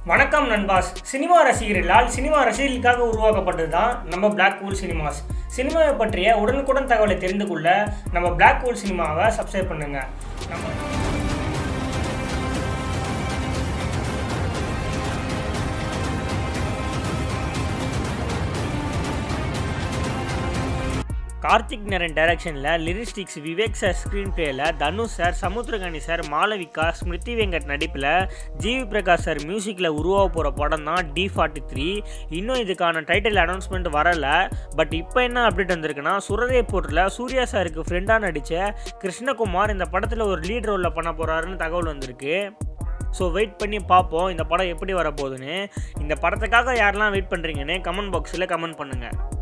வணக்கம் நண்பாஸ் cinema ரசிகர்களால் cinema ரசிகர்களுக்காக உருவாக்கப்பட்டது தான் நம்ம பிளாக் கூல் சினிமாஸ் சினிமாவை பற்றிய உடனுக்குடன் தகவலை தெரிந்து கொள்ள நம்ம பிளாக் கூல் சினிமாவை சப்ஸ்கிரைப் பண்ணுங்க நம்ம கார்த்திக் நரன் டைரக்ஷனில் லிரிஸ்டிக்ஸ் விவேக் சார் ஸ்க்ரீன் பிளேயில் தனுஷ் சார் சமுத்திரகாணி சார் மாளவிகா ஸ்மிருதி வெங்கட் நடிப்பில் ஜிவி பிரகாஷ் சார் மியூசிக்கில் உருவாக போகிற படம் தான் டி ஃபார்ட்டி த்ரீ இன்னும் இதுக்கான டைட்டில் அனௌன்ஸ்மெண்ட் வரலை பட் இப்போ என்ன அப்டேட் வந்திருக்குன்னா சுரதேப்பூரில் சூர்யா சாருக்கு ஃப்ரெண்டாக நடித்த கிருஷ்ணகுமார் இந்த படத்தில் ஒரு லீட் ரோலில் பண்ண போகிறாருன்னு தகவல் வந்திருக்கு ஸோ வெயிட் பண்ணி பார்ப்போம் இந்த படம் எப்படி வரப்போகுதுன்னு இந்த படத்துக்காக யாரெல்லாம் வெயிட் பண்ணுறீங்கன்னு கமெண்ட் பாக்ஸில் கமெண்ட் பண்ணுங்கள்